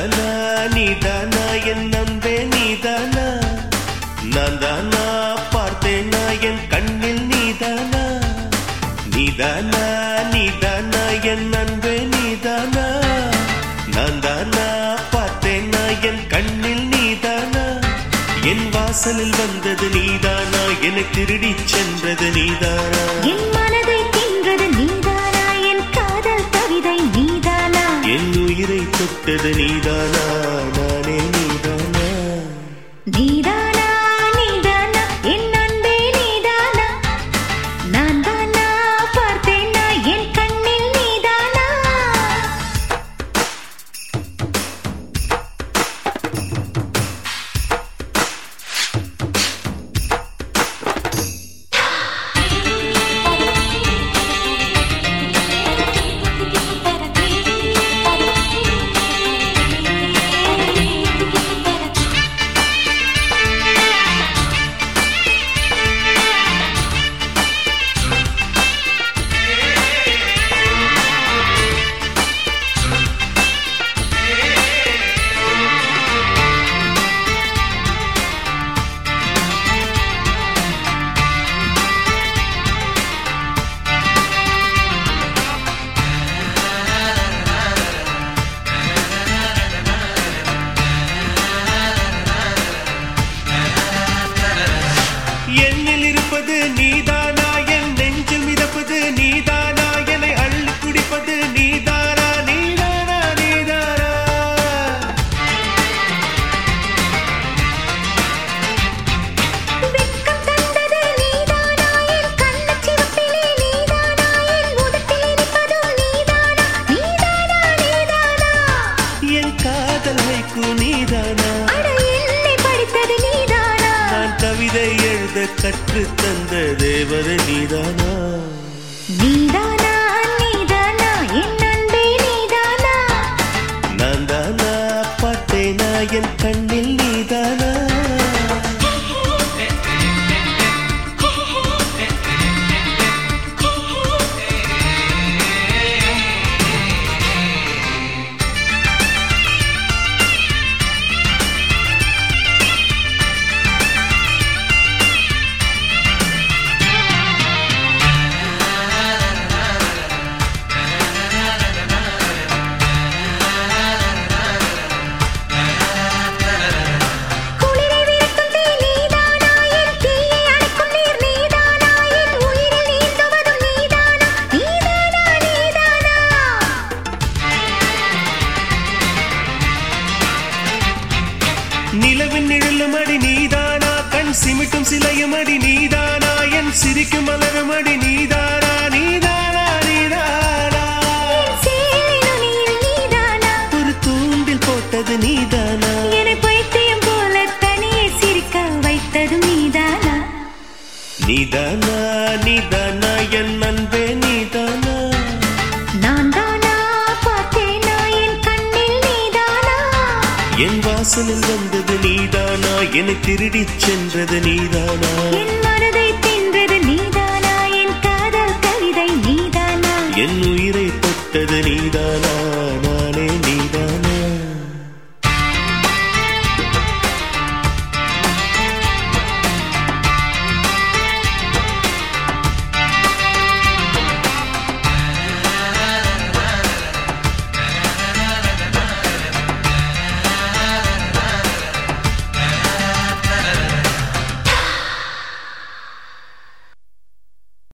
நீதானா நீதானா என் நம்பே நீதானா நான் தானா பார்த்தேனா என் கண்ணில் நீதானா நீதானா நீதானா என் அன்பே நீதானா நான் தானா பார்த்தேனா என் கண்ணில் நீதானா என் வாசலில் வந்தது நீதானா என்னை திருடிச் சென்றது நீதானா என் மனதை தின்றது நீதானா என் காதல் கவிதை நீதானா என் உயிரை தொட்டது நீதானா நானே நீதானா நீதானா நீதானா என் அன்பே நீதானா நான் தானா பார்த்தேனா என் கண்ணில் நீதானா என்னில் இருப்பது நீதானா என் நெஞ்சில் மிதப்பது நீதானா என்னை அள்ளி குடிப்பது நீதானா நீதானா நீதானா வெட்கம் தந்தது நீதானா என் கண்ணச் சிவப்பிலே நீதானா என் உதட்டில் இனிப்பதும் நீதானா நீதானா நீதானா என் காதல் வைக்கு நீதானா அட என்னை படித்தது நீதானா நான் கவிதை எழுத கற்று தந்த தேவதை நீதானா நீதானா நீதானா என் அன்பே நீதானா நான் தானா பார்த்தேனா என் கண்ணில் நீதானா குளிரை விரட்டும் தீ நீதானா என் தீயை அணைக்கும் நீர் நீதானா என் உயிரில் நீந்துவதும் நீதானா நீதானா நீதானா நிலவின் நிழலும் அடி நீதானா கண் சிமிட்டும் சிலையும் அடி நீதானா என் சிரிக்கும் மலரும் அடி நீதானா நீதானா நீதானா சேலை நுனியில் நீதானா ஒரு தூண்டில் போட்டது நீதானா என்னை பைத்தியம் போல தனியே சிரிக்க வைத்ததும் நீதானா நீதானா நீதானா என் அன்பே நீதானா நான் தானா பார்த்தேனா என் கண்ணில் நீதானா என் வாசலில் வந்தது நீதானா என்னை திருடிச் சென்றது நீதானா என் மனதை தின்றது நீதானா என் காதல் கவிதை நீதானா என் உயிரை தொட்டது நீதானா